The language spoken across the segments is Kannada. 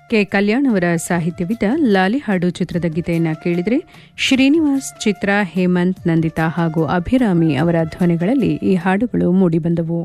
ಕೆ ಕಲ್ಯಾಣ್ ಅವರ ಸಾಹಿತ್ಯವಿದ್ದ ಲಾಲಿ ಹಾಡು ಚಿತ್ರದ ಗೀತೆಯನ್ನ ಕೇಳಿದ್ರೆ ಶ್ರೀನಿವಾಸ್ ಚಿತ್ರ ಹೇಮಂತ್ ನಂದಿತಾ ಹಾಗೂ ಅಭಿರಾಮಿ ಅವರ ಧ್ವನಿಗಳಲ್ಲಿ ಈ ಹಾಡುಗಳು ಮೂಡಿಬಂದವು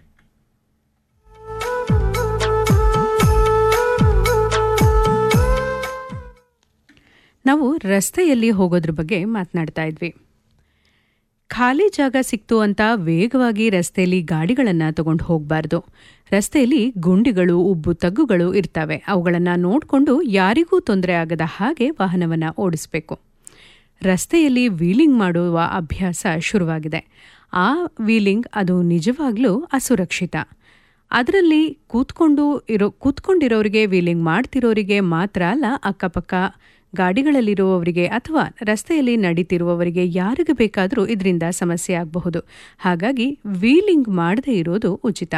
ನಾವು ರಸ್ತೆಯಲ್ಲಿ ಹೋಗೋದ್ರ ಬಗ್ಗೆ ಮಾತನಾಡ್ತಾ ಇದ್ವಿ ಖಾಲಿ ಜಾಗ ಸಿಕ್ತು ಅಂತ ವೇಗವಾಗಿ ರಸ್ತೆಯಲ್ಲಿ ಗಾಡಿಗಳನ್ನು ತಗೊಂಡು ಹೋಗಬಾರ್ದು ರಸ್ತೆಯಲ್ಲಿ ಗುಂಡಿಗಳು ಉಬ್ಬು ತಗ್ಗುಗಳು ಇರ್ತವೆ ಅವುಗಳನ್ನು ನೋಡಿಕೊಂಡು ಯಾರಿಗೂ ತೊಂದರೆ ಆಗದ ಹಾಗೆ ವಾಹನವನ್ನು ಓಡಿಸಬೇಕು ರಸ್ತೆಯಲ್ಲಿ ವೀಲಿಂಗ್ ಮಾಡುವ ಅಭ್ಯಾಸ ಶುರುವಾಗಿದೆ ಆ ವೀಲಿಂಗ್ ಅದು ನಿಜವಾಗ್ಲೂ ಅಸುರಕ್ಷಿತ ಅದರಲ್ಲಿ ಕೂತ್ಕೊಂಡು ಇರೋ ಕೂತ್ಕೊಂಡಿರೋರಿಗೆ ವೀಲಿಂಗ್ ಮಾಡ್ತಿರೋರಿಗೆ ಮಾತ್ರ ಅಲ್ಲ ಅಕ್ಕಪಕ್ಕ ಗಾಡಿಗಳಲ್ಲಿರುವವರಿಗೆ ಅಥವಾ ರಸ್ತೆಯಲ್ಲಿ ನಡೀತಿರುವವರಿಗೆ ಯಾರಿಗೆ ಬೇಕಾದರೂ ಇದರಿಂದ ಸಮಸ್ಯೆ ಆಗಬಹುದು ಹಾಗಾಗಿ ವೀಲಿಂಗ್ ಮಾಡದೇ ಇರೋದು ಉಚಿತ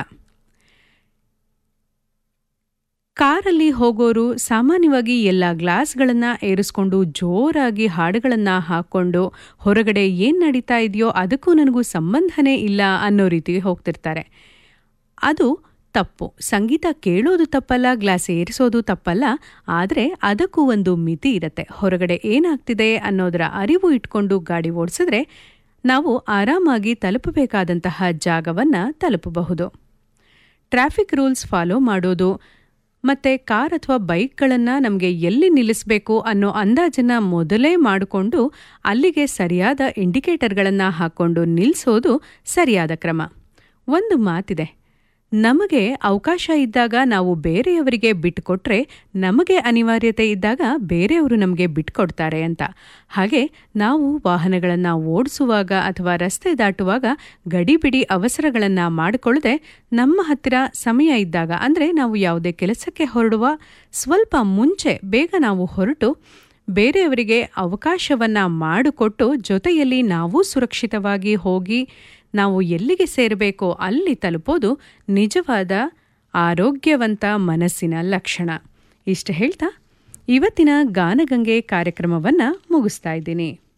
ಕಾರಲ್ಲಿ ಹೋಗೋರು ಸಾಮಾನ್ಯವಾಗಿ ಎಲ್ಲ ಗ್ಲಾಸ್ಗಳನ್ನು ಏರಿಸ್ಕೊಂಡು ಜೋರಾಗಿ ಹಾಡುಗಳನ್ನು ಹಾಕ್ಕೊಂಡು ಹೊರಗಡೆ ಏನು ನಡೀತಾ ಇದೆಯೋ ಅದಕ್ಕೂ ನನಗೂ ಸಂಬಂಧನೇ ಇಲ್ಲ ಅನ್ನೋ ರೀತಿ ಹೋಗ್ತಿರ್ತಾರೆ ಅದು ತಪ್ಪು ಸಂಗೀತ ಕೇಳೋದು ತಪ್ಪಲ್ಲ ಗ್ಲಾಸ್ ಏರಿಸೋದು ತಪ್ಪಲ್ಲ ಆದರೆ ಅದಕ್ಕೂ ಒಂದು ಮಿತಿ ಇರುತ್ತೆ ಹೊರಗಡೆ ಏನಾಗ್ತಿದೆ ಅನ್ನೋದರ ಅರಿವು ಇಟ್ಕೊಂಡು ಗಾಡಿ ಓಡಿಸಿದ್ರೆ ನಾವು ಆರಾಮಾಗಿ ತಲುಪಬೇಕಾದಂತಹ ಜಾಗವನ್ನು ತಲುಪಬಹುದು ಟ್ರಾಫಿಕ್ ರೂಲ್ಸ್ ಫಾಲೋ ಮಾಡೋದು ಮತ್ತೆ ಕಾರ್ ಅಥವಾ ಬೈಕ್ಗಳನ್ನು ನಮಗೆ ಎಲ್ಲಿ ನಿಲ್ಲಿಸಬೇಕು ಅನ್ನೋ ಅಂದಾಜನ್ನು ಮೊದಲೇ ಮಾಡಿಕೊಂಡು ಅಲ್ಲಿಗೆ ಸರಿಯಾದ ಇಂಡಿಕೇಟರ್ಗಳನ್ನು ಹಾಕ್ಕೊಂಡು ನಿಲ್ಲಿಸೋದು ಸರಿಯಾದ ಕ್ರಮ ಒಂದು ಮಾತಿದೆ ನಮಗೆ ಅವಕಾಶ ಇದ್ದಾಗ ನಾವು ಬೇರೆಯವರಿಗೆ ಬಿಟ್ಟುಕೊಟ್ರೆ ನಮಗೆ ಅನಿವಾರ್ಯತೆ ಇದ್ದಾಗ ಬೇರೆಯವರು ನಮಗೆ ಬಿಟ್ಕೊಡ್ತಾರೆ ಅಂತ ಹಾಗೆ ನಾವು ವಾಹನಗಳನ್ನು ಓಡಿಸುವಾಗ ಅಥವಾ ರಸ್ತೆ ದಾಟುವಾಗ ಗಡಿಬಿಡಿ ಅವಸರಗಳನ್ನು ಮಾಡಿಕೊಳ್ಳದೆ ನಮ್ಮ ಹತ್ತಿರ ಸಮಯ ಇದ್ದಾಗ ಅಂದರೆ ನಾವು ಯಾವುದೇ ಕೆಲಸಕ್ಕೆ ಹೊರಡುವ ಸ್ವಲ್ಪ ಮುಂಚೆ ಬೇಗ ನಾವು ಹೊರಟು ಬೇರೆಯವರಿಗೆ ಅವಕಾಶವನ್ನು ಮಾಡಿಕೊಟ್ಟು ಜೊತೆಯಲ್ಲಿ ನಾವು ಸುರಕ್ಷಿತವಾಗಿ ಹೋಗಿ ನಾವು ಎಲ್ಲಿಗೆ ಸೇರಬೇಕೋ ಅಲ್ಲಿ ತಲುಪೋದು ನಿಜವಾದ ಆರೋಗ್ಯವಂತ ಮನಸ್ಸಿನ ಲಕ್ಷಣ ಇಷ್ಟು ಹೇಳ್ತಾ ಇವತ್ತಿನ ಗಾನಗಂಗೆ ಕಾರ್ಯಕ್ರಮವನ್ನು ಮುಗಿಸ್ತಾ ಇದ್ದೀನಿ